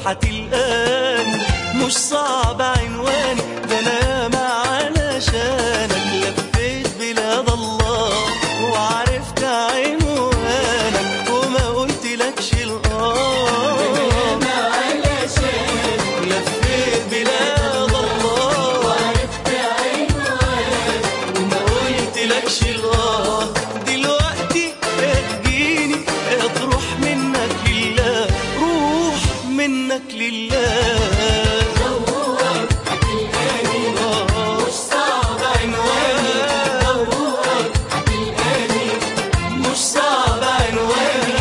هتلقاني مش صعب عنواني ده انا ما علشانك لفيت بلاد الله وعرفت عنوانك وما قلتلكش الآه لفيت بلاد الله وما قلتلكش الآه دلوقتي تجيني تروح منك لله روح منك لله مش صعب عنواني مش صعب عنواني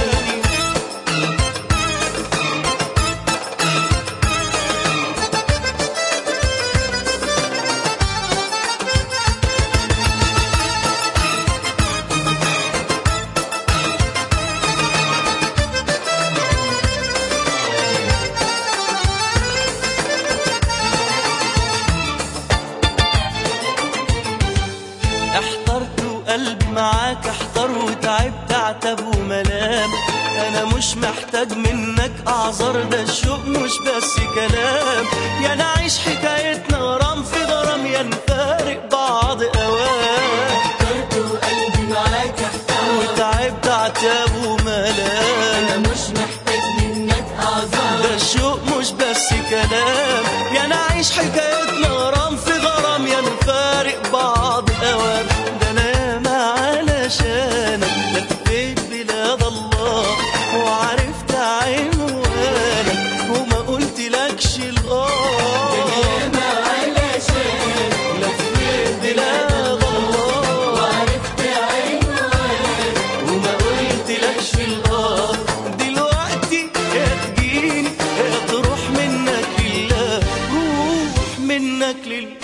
احترت وقلبي معاك احتر وتعبت عتب وملام انا مش محتاج منك اعذار ده الشوق مش بس كلام يا نعيش حكايتنا غرام في غرام يا نفارق بعض اوام وقلبي معاك احتار وتعبت عتب وملام انا مش محتاج منك اعذار ده الشوق مش بس كلام يا نعيش حكايتنا غرام في غرام يا نفارق بعض اوام ده انا ما علشانك لفيت بلاد الله وعرفت عنوانك وما قلتلكش الاه انا علشان لفيت بلاد الله وعرفت عنوانك وما قلتلكش الاه دلوقتي يا تجيني يا تروح منك لله روح منك لله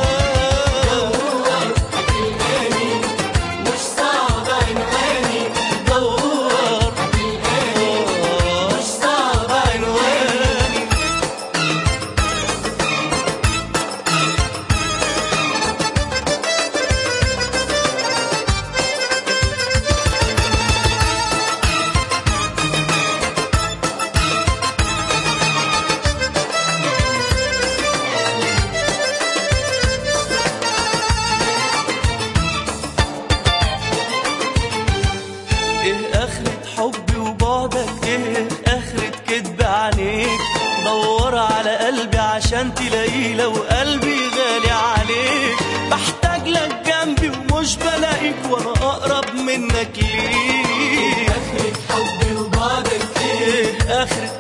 هتلقاني مش صعب عنواني دور مش صعب عنواني ايه اخرة حبي وبعدك ايه اخرة كدب عليك دور على قلبي عشان تلاقيه لو قلبي غالي عليك بحتاج لك جنبي ومش بلاقيك وانا اقرب منك ليك اخرة حبي وبعدك ايه اخرة